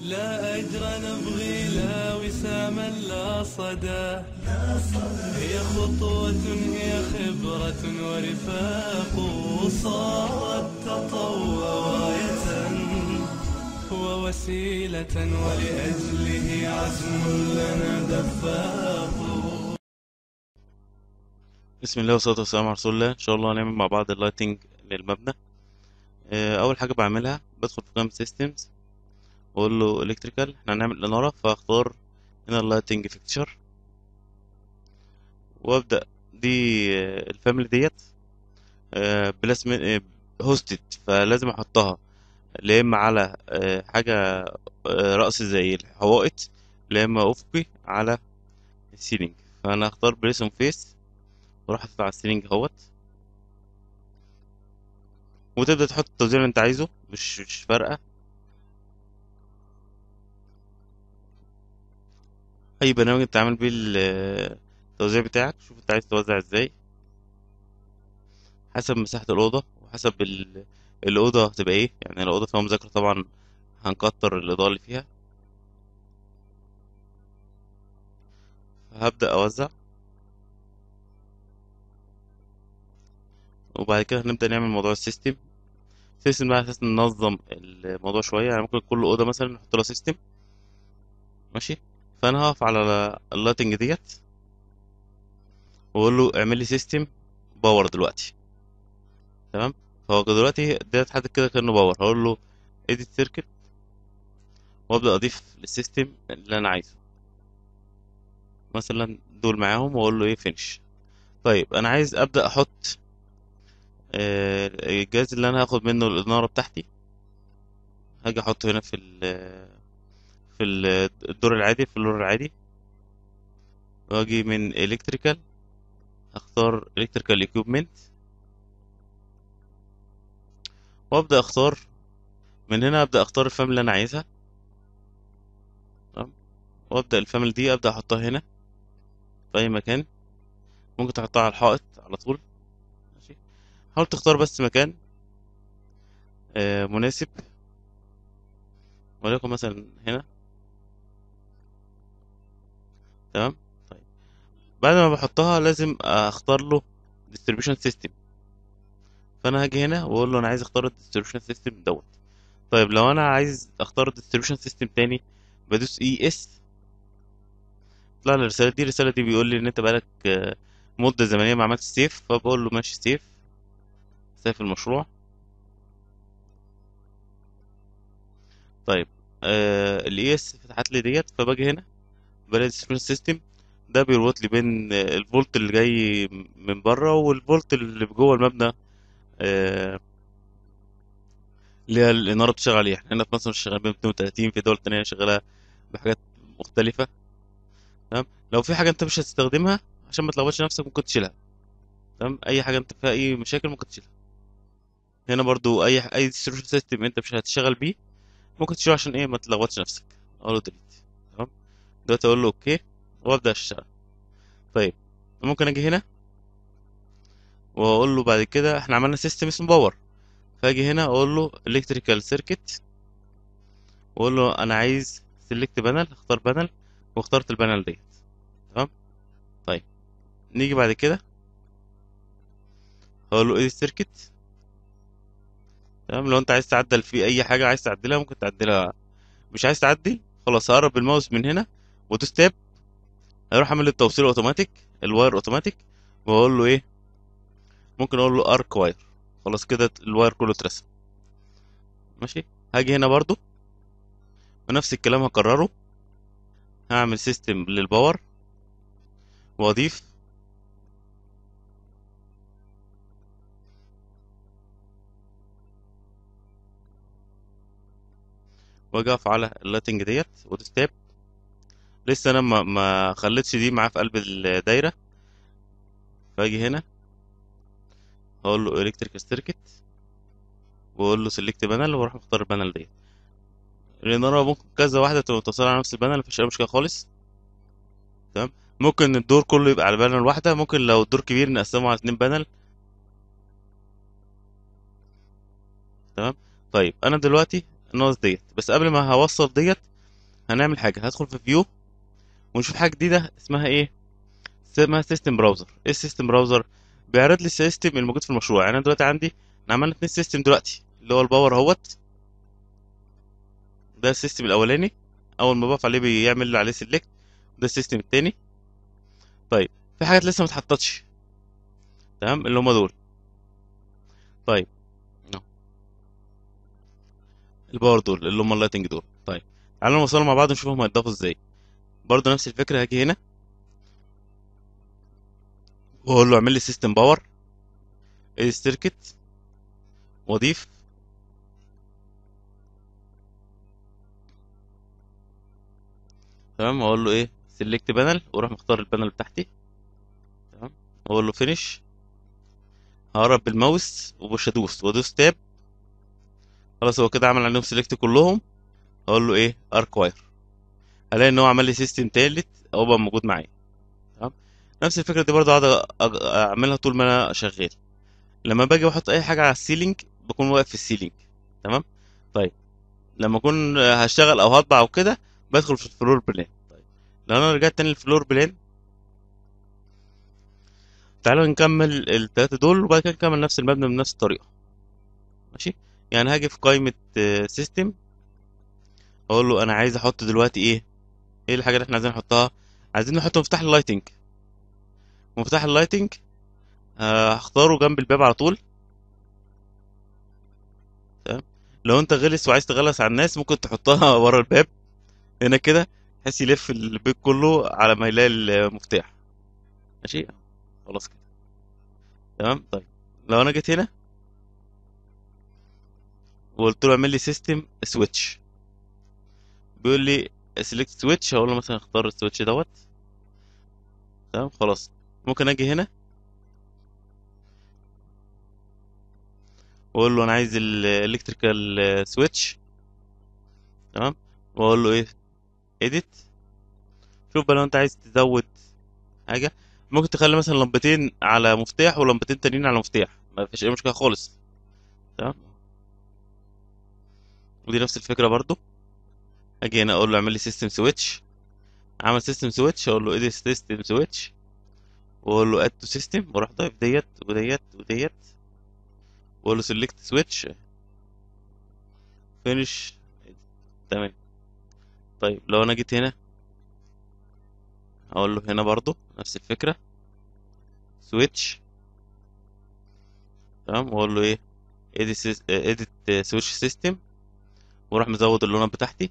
لا أجر نبغي لا وساما لا صدى هي خطوة هي خبرة ورفاق صارت تطوع غاية ووسيلة ولأجله عزم لنا دفاق بسم الله والصلاة والسلام على رسول الله ان شاء الله هنعمل مع بعض اللايتنج للمبنى آه، اول حاجة بعملها بدخل في قائمة سيستمز واقول له الكتريكال احنا هنعمل انارة فاختار هنا اللايتنج فيكتشر وابدأ دي آه، الفاميلي ديت بلاس هوستد فلازم احطها لا اما على آه، حاجة آه، رأس زي الحوائط لا اما افقي على السيلينج فانا هختار بليس اون فيس واروح ادفع على السيلينج اهوت وتبدأ تحط التوزيع اللي انت عايزه مش مش فارقة اي برنامج انت عامل بيه ال- التوزيع بتاعك شوف انت عايز توزع ازاي حسب مساحة الأوضة وحسب ال... الأوضة هتبقى ايه يعني الأوضة فيها مذاكرة طبعا هنكتر الإضاءة اللي فيها فهبدأ أوزع وبعد كده هنبدأ نعمل موضوع السيستم السيستم بقى أساس ننظم الموضوع شوية يعني ممكن كل أوضة مثلا نحط لها سيستم ماشي فأنا هقف على اللايتنج ديت وأقول له اعمل لي سيستم باور دلوقتي تمام فهو دلوقتي ده اتحدد كده كأنه باور هقول له edit circuit وابدأ أضيف للسيستم اللي أنا عايزه مثلا دول معاهم وأقول له ايه finish طيب أنا عايز أبدأ أحط آه، الجهاز اللي أنا هاخد منه الإنارة بتاعتي هاجي أحطه هنا في ال في ال- الدور العادي في اللور العادي واجي من electrical اختار electrical equipment وابدا اختار من هنا ابدا اختار الفاميلي اللي انا عايزها تمام وابدا الفاميلي دي ابدا احطها هنا في اي مكان ممكن تحطها على الحائط على طول ماشي حاول تختار بس مكان آه، مناسب وليكن مثلا هنا تمام طيب بعد ما بحطها لازم اختار له distribution system فانا هاجي هنا واقول له انا عايز اختار الديستريبيوشن سيستم دوت طيب لو انا عايز اختار الديستريبيوشن سيستم تاني بدوس اي اس طلع لي الرساله دي الرساله دي بيقول لي ان انت بقالك آه، مده زمنيه ما عملتش سيف فبقول له ماشي سيف سيف المشروع طيب آه الاي اس فتحت لي ديت فباجي هنا بلاقي الديستريبيوشن سيستم ده بيربط لي بين آه، الفولت اللي جاي من بره والفولت اللي جوه المبنى آه، اللي هي الإنارة بتشتغل عليها احنا هنا في مصر شغالين ب 230 في دول تانية شغالة بحاجات مختلفة تمام لو في حاجة انت مش هتستخدمها عشان ما تلخبطش نفسك ممكن تشيلها تمام أي حاجة انت فيها أي مشاكل ممكن تشيلها هنا برضو أي أي ديستريبيوشن سيستم انت مش هتشتغل بيه ممكن تشيله عشان ايه ما تلخبطش نفسك أقول له ديليت تمام دلوقتي أقول له أوكي وأبدأ أشتغل طيب ممكن أجي هنا وأقول له بعد كده احنا عملنا سيستم اسمه باور فاجي هنا اقول له الكتريكال سيركت واقول له انا عايز سيلكت بانل اختار بانل واخترت البانل ديت تمام طيب نيجي بعد كده هقول له ايه السيركت تمام لو انت عايز تعدل فيه اي حاجه عايز تعدلها ممكن تعدلها مش عايز تعدل خلاص هقرب الماوس من هنا وادوس تاب هيروح اعمل التوصيل اوتوماتيك الواير اوتوماتيك واقول له ايه ممكن اقول له ارك واير خلاص كده الواير كله اترسم ماشي هاجي هنا برضو ونفس الكلام هكرره هعمل سيستم للباور واضيف واجي اقف على اللاتنج ديت وادوس تاب لسه انا ما ما خليتش دي معاه في قلب الدايره فاجي هنا هقول له الكتريك سيركت واقول له سيلكت بانل واروح مختار البانل ديت الاناره ممكن كذا واحده تبقى متصله على نفس البانل مفيش اي مشكله خالص تمام ممكن الدور كله يبقى على بانل واحده ممكن لو الدور كبير نقسمه على اتنين بانل تمام طيب انا دلوقتي الناقص ديت بس قبل ما هوصل ديت هنعمل حاجه هدخل في فيو ونشوف حاجه جديده اسمها ايه اسمها سيستم براوزر ايه السيستم براوزر بيعرض لي السيستم الموجود في المشروع يعني انا دلوقتي عندي احنا عملنا اتنين سيستم دلوقتي اللي هو الباور اهوت ده السيستم الاولاني اول ما بقف عليه بيعمل عليه سيلكت ده السيستم التاني طيب في حاجات لسه ما اتحطتش تمام اللي هم دول طيب أهو. الباور دول اللي هم اللايتنج دول طيب تعالوا نوصلهم مع بعض ونشوف هم هيتضافوا ازاي برضه نفس الفكره هاجي هنا واقول له اعمل لي سيستم باور ادي سيركت واضيف تمام واقول له ايه سيلكت بانل واروح مختار البانل بتاعتي تمام واقول له فينش هقرب بالماوس ومش هدوس وادوس تاب خلاص هو كده عمل عليهم سيلكت كلهم اقول له ايه اركواير هلاقي ان هو عمل لي سيستم تالت او بقى موجود معايا تمام نفس الفكره دي برضه اقعد أ- اعملها طول ما انا شغال لما باجي بحط اي حاجه على السيلينج بكون واقف في السيلينج تمام طيب لما اكون هشتغل او هطبع او كده بدخل في الفلور بلان طيب لو انا رجعت تاني للفلور بلان تعالوا نكمل التلاتة دول وبعد كده نكمل نفس المبنى بنفس الطريقة ماشي يعني هاجي في قائمة سيستم اقول له انا عايز احط دلوقتي ايه ايه الحاجة اللي احنا عايزين نحطها عايزين نحط مفتاح اللايتنج مفتاح اللايتنج آه، هختاره جنب الباب على طول تمام لو انت غلس وعايز تغلس على الناس ممكن تحطها ورا الباب هنا كده بحيث يلف البيت كله على ما يلاقي المفتاح ماشي خلاص كده تمام طيب لو انا جيت هنا وقلت له اعمل لي سيستم سويتش بيقول لي سيلكت سويتش هقول له مثلا اختار السويتش دوت تمام خلاص ممكن اجي هنا واقول له انا عايز الالكتريكال سويتش تمام واقول له ايه اديت شوف بقى لو انت عايز تزود حاجه ممكن تخلي مثلا لمبتين على مفتاح ولمبتين تانيين على مفتاح ما فيش اي مشكله خالص تمام ودي نفس الفكره برضو اجي هنا اقول له اعمل لي سيستم سويتش عمل سيستم سويتش اقول له اديت سيستم سويتش واقول له اد تو سيستم واروح ضايف ديت وديت وديت واقول له سيلكت سويتش فينش تمام طيب لو انا جيت هنا هقول له هنا برضو نفس الفكره سويتش تمام واقول له ايه اديت سويتش سيستم واروح مزود اللونات بتاعتي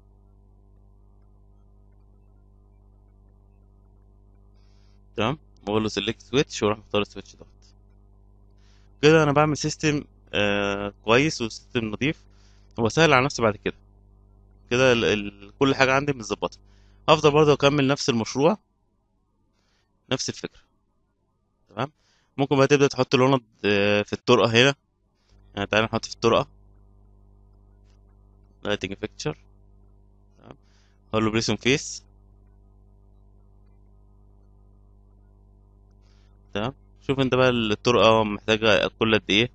تمام واقول له سيلكت سويتش واروح مختار السويتش دوت كده انا بعمل سيستم آه كويس وسيستم نظيف وسهل على نفسي بعد كده كده ال ال كل حاجه عندي متظبطه افضل برضه اكمل نفس المشروع نفس الفكره تمام ممكن بقى تبدا تحط لونات آه، في الطرقه هنا يعني تعالى نحط في الطرقه لايتنج فيكتشر تمام اقول له بريسون فيس تمام شوف انت بقى الطرقه محتاجه كل قد ايه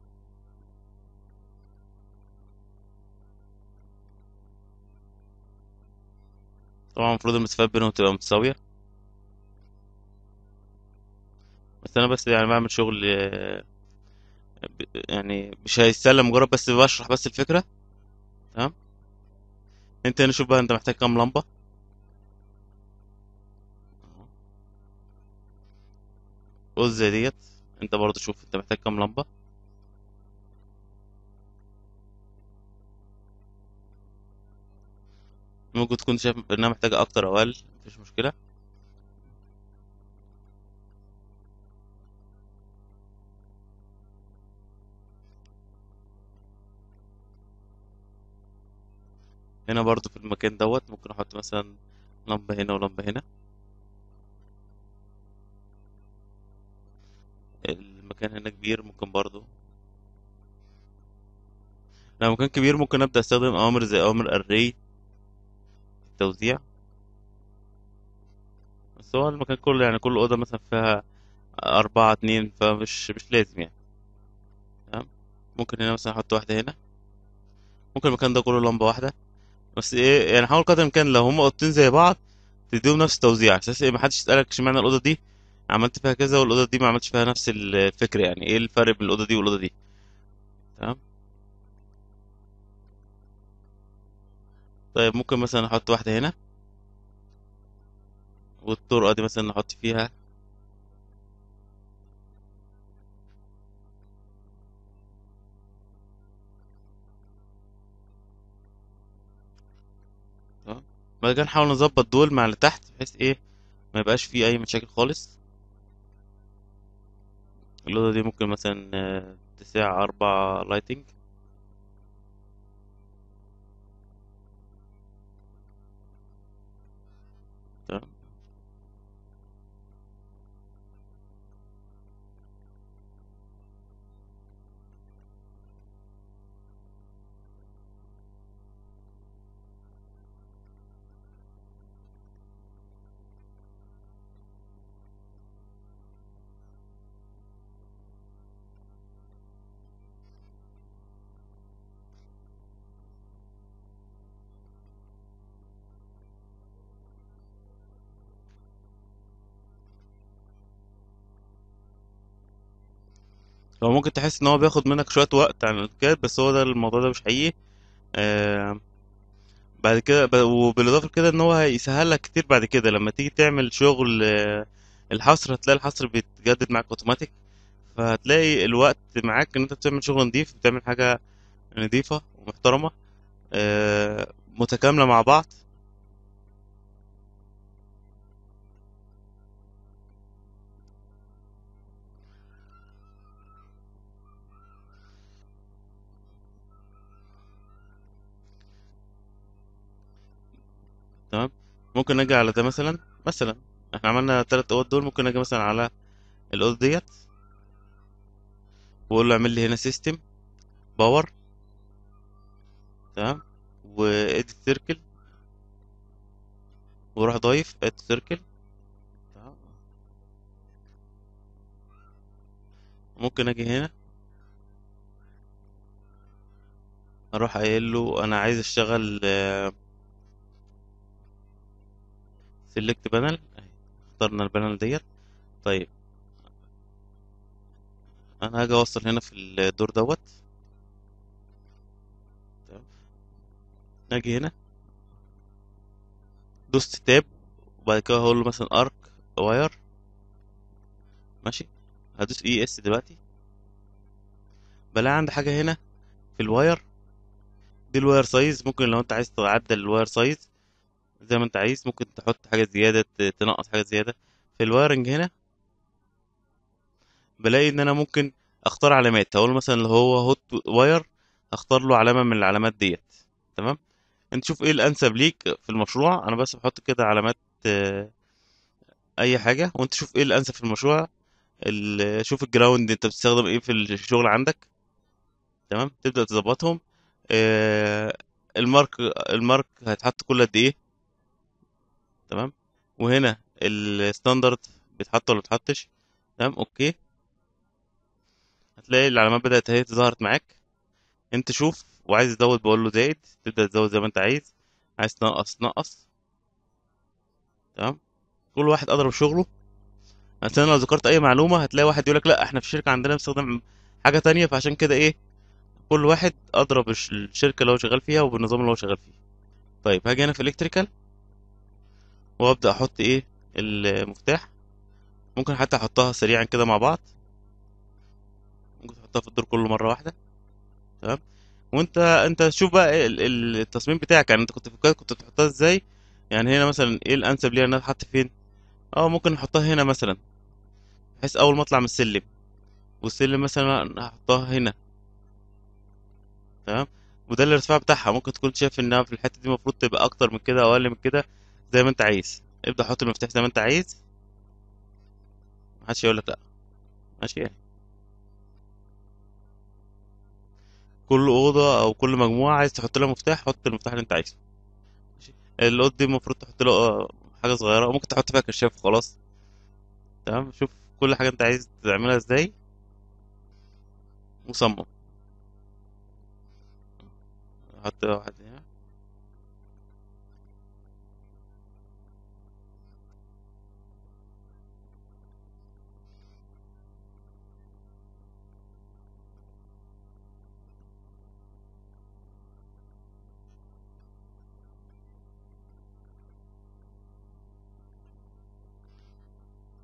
طبعا المفروض المسافات بينهم تبقى متساويه بس انا بس يعني بعمل شغل آه، ب- يعني مش هيستلم مجرد بس بشرح بس الفكره تمام انت هنا شوف بقى انت محتاج كام لمبه قول زي ديت انت برضه شوف انت محتاج كام لمبه ممكن تكون شايف انها محتاجه اكتر او اقل مفيش مشكله هنا برضه في المكان دوت ممكن احط مثلا لمبه هنا ولمبه هنا المكان هنا كبير ممكن برضه لو مكان كبير ممكن ابدا استخدم اوامر زي اوامر الري التوزيع بس هو المكان كله يعني كل اوضه مثلا فيها أربعة اتنين فمش مش لازم يعني تمام ممكن هنا مثلا احط واحده هنا ممكن المكان ده كله لمبه واحده بس ايه يعني حاول قدر الامكان لو هما اوضتين زي بعض تديهم نفس التوزيع على اساس ايه محدش يسألك اشمعنى الأوضة دي عملت فيها كذا والأوضة دي ما عملتش فيها نفس الفكرة يعني ايه الفرق بين الأوضة دي والأوضة دي تمام طيب ممكن مثلا نحط واحدة هنا والطرقة دي مثلا نحط فيها تمام بعد كده نحاول نظبط دول مع اللي تحت بحيث ايه ما يبقاش فيه أي مشاكل خالص الأوضة دي ممكن مثلا آه، تسع أربع لايتنج تمام هو ممكن تحس ان هو بياخد منك شوية وقت عن الاوتوكاد بس هو ده الموضوع ده مش حقيقي آه بعد كده ب- وبالاضافه لكده ان هو هيسهل لك كتير بعد كده لما تيجي تعمل شغل آه، الحصر هتلاقي الحصر بيتجدد معاك اوتوماتيك فهتلاقي الوقت معاك ان انت بتعمل شغل نظيف بتعمل حاجه نظيفه ومحترمه آه، متكامله مع بعض تمام ممكن نجي على ده مثلا مثلا احنا عملنا تلات اوض دول ممكن نجي مثلا على الاوضه ديت واقول له اعمل لي هنا سيستم باور تمام وادي سيركل واروح ضايف اد سيركل تمام ممكن اجي هنا اروح قايل له انا عايز اشتغل سيلكت بانل اخترنا البانل ديت طيب انا هاجي اوصل هنا في الدور دوت تمام اجي هنا دوست تاب وبعد كده هقول له مثلا ارك واير ماشي هدوس اي اس دلوقتي بلاقي عندي حاجه هنا في الواير دي الواير سايز ممكن لو انت عايز تعدل الواير سايز زي ما انت عايز ممكن تحط حاجه زياده ت- تنقص حاجه زياده في الوايرنج هنا بلاقي ان انا ممكن اختار علامات اقول مثلا اللي هو هوت واير هختار له علامه من العلامات ديت تمام انت شوف ايه الانسب ليك في المشروع انا بس بحط كده علامات آه، اي حاجه وانت شوف ايه الانسب في المشروع ال- شوف الجراوند انت بتستخدم ايه في الشغل عندك تمام تبدا تظبطهم آه، المارك المارك هيتحط كل قد ايه تمام وهنا الستاندرد بيتحط ولا ما بيتحطش تمام اوكي هتلاقي العلامات بدات اهي ظهرت معاك انت شوف وعايز تزود بقول له زائد تبدا تزود زي ما انت عايز عايز تنقص تنقص تمام كل واحد اضرب شغله مثلا لو ذكرت اي معلومه هتلاقي واحد يقول لك لا احنا في الشركه عندنا بنستخدم حاجه تانية فعشان كده ايه كل واحد اضرب الش- الشركه اللي هو شغال فيها وبالنظام اللي هو شغال فيه طيب هاجي هنا في الكتريكال وابدا احط ايه المفتاح ممكن حتى احطها سريعا كده مع بعض ممكن تحطها في الدور كله مره واحده تمام وانت انت شوف بقى ال- ال- التصميم بتاعك يعني انت كنت فكرت كنت بتحطها ازاي يعني هنا مثلا ايه الانسب ليها انها تتحط فين اه ممكن نحطها هنا مثلا بحيث اول ما اطلع من السلم والسلم مثلا هحطها هنا تمام وده الارتفاع بتاعها ممكن تكون شايف انها في الحته دي المفروض تبقى اكتر من كده او اقل من كده زي ما انت عايز ابدا حط المفتاح زي ما انت عايز محدش يقول لك لا ماشي يعني كل اوضه او كل مجموعه عايز تحط لها مفتاح حط المفتاح اللي انت عايزه ماشي الاوضه دي المفروض تحط له آه، حاجه صغيره ممكن تحط فيها كشاف وخلاص تمام شوف كل حاجه انت عايز تعملها ازاي وصمم حط واحد هنا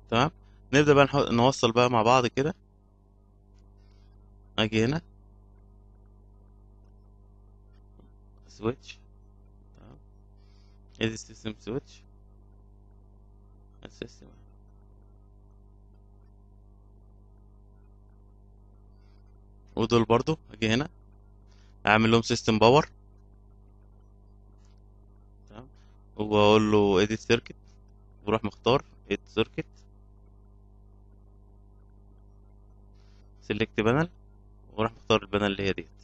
تمام نبدأ بقى نحط نوصل بقى مع بعض كده اجي هنا سويتش تمام ادي سيستم سويتش السيستم ودول برضو اجي هنا اعمل لهم سيستم باور تمام واقول له اديت سيركت واروح مختار اديت سيركت سيلكت بانل واروح مختار البانل اللي هي ديت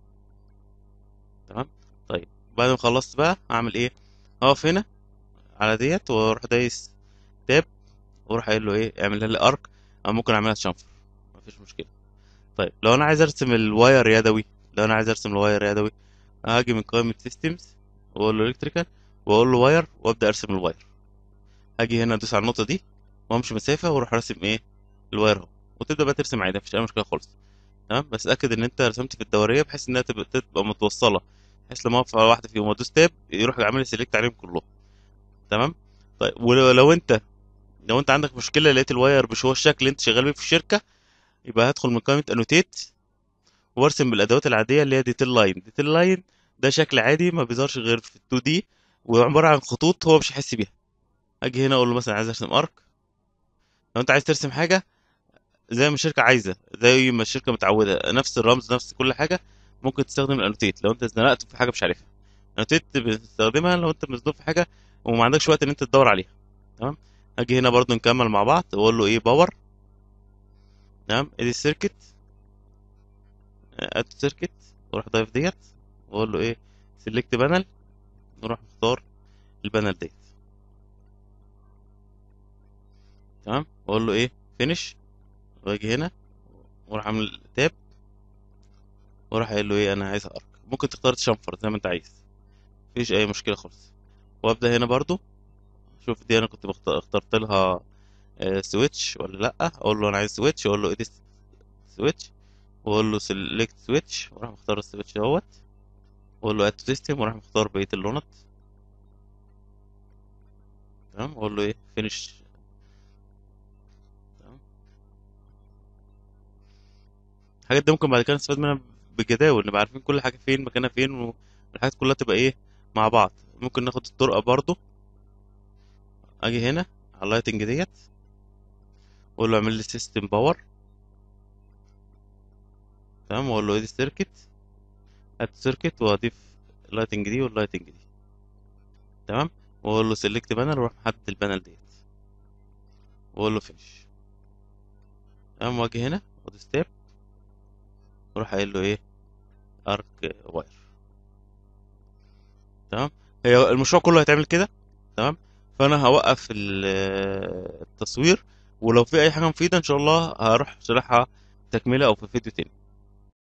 تمام طيب بعد ما خلصت بقى اعمل ايه اقف هنا على ديت واروح دايس تاب واروح قايل له ايه اعملها لي ارك او ممكن اعملها شنفر مفيش مشكله طيب لو انا عايز ارسم الواير يدوي لو انا عايز ارسم الواير يدوي هاجي من قائمه سيستمز واقول له الكتريكال واقول له واير وابدا ارسم الواير اجي هنا ادوس على النقطه دي وامشي مسافه واروح راسم ايه الواير اهو وتبدا بقى ترسم عادي مفيش اي مشكله خالص تمام بس اتاكد ان انت رسمت في الدوريه بحيث انها تبقى تبقى متوصله بحيث لما اقف على واحده فيهم وادوس تاب يروح عامل لي سيلكت عليهم كلهم تمام طيب ولو لو انت لو انت عندك مشكله لقيت الواير مش هو الشكل اللي انت شغال بيه في الشركه يبقى هدخل من قائمه انوتيت وارسم بالادوات العاديه اللي هي ديتيل لاين ديتيل لاين ده شكل عادي ما بيظهرش غير في 2 دي وعباره عن خطوط هو مش هيحس بيها اجي هنا اقول له مثلا عايز ارسم ارك لو انت عايز ترسم حاجه زي ما الشركه عايزه زي ما الشركه متعوده نفس الرمز نفس كل حاجه ممكن تستخدم الانوتيت لو انت اتزنقت في حاجه مش عارفها الانوتيت بتستخدمها لو انت مصدوم في حاجه وما عندكش وقت ان انت تدور عليها تمام اجي هنا برضو نكمل مع بعض واقول له ايه باور تمام ادي السيركت اد سيركت واروح ضايف ديت واقول له ايه سيلكت بانل نروح نختار البانل ديت تمام واقول له ايه فينش واجي هنا واروح اعمل تاب واروح قايل له ايه انا عايز ارك ممكن تختار تشنفر زي ما انت عايز مفيش اي مشكله خالص وابدا هنا برضو شوف دي انا كنت بخت- اخترت لها آه، سويتش ولا لا اقول له انا عايز سويتش اقول له ادي سويتش واقول له سيلكت سويتش واروح مختار السويتش دوت واقول له اد سيستم واروح مختار بقيه اللونات تمام واقول له ايه فينش تمام الحاجات دي ممكن بعد كده نستفاد منها بجداول نبقى عارفين كل حاجه فين مكانها فين والحاجات كلها تبقى ايه مع بعض ممكن ناخد الطرقه برضو اجي هنا على اللايتنج ديت واقول له اعمل لي سيستم باور تمام واقول له ادي سيركت اد سيركت واضيف اللايتنج دي واللايتنج دي تمام واقول له سيلكت بانل واروح محدد البانل ديت واقول له فينش تمام واجي هنا وادي ستيب واروح قايل له ايه ارك واير تمام هي المشروع كله هيتعمل كده تمام فانا هوقف ال- التصوير ولو في اي حاجه مفيده ان شاء الله هروح شرحها تكمله او في فيديو تاني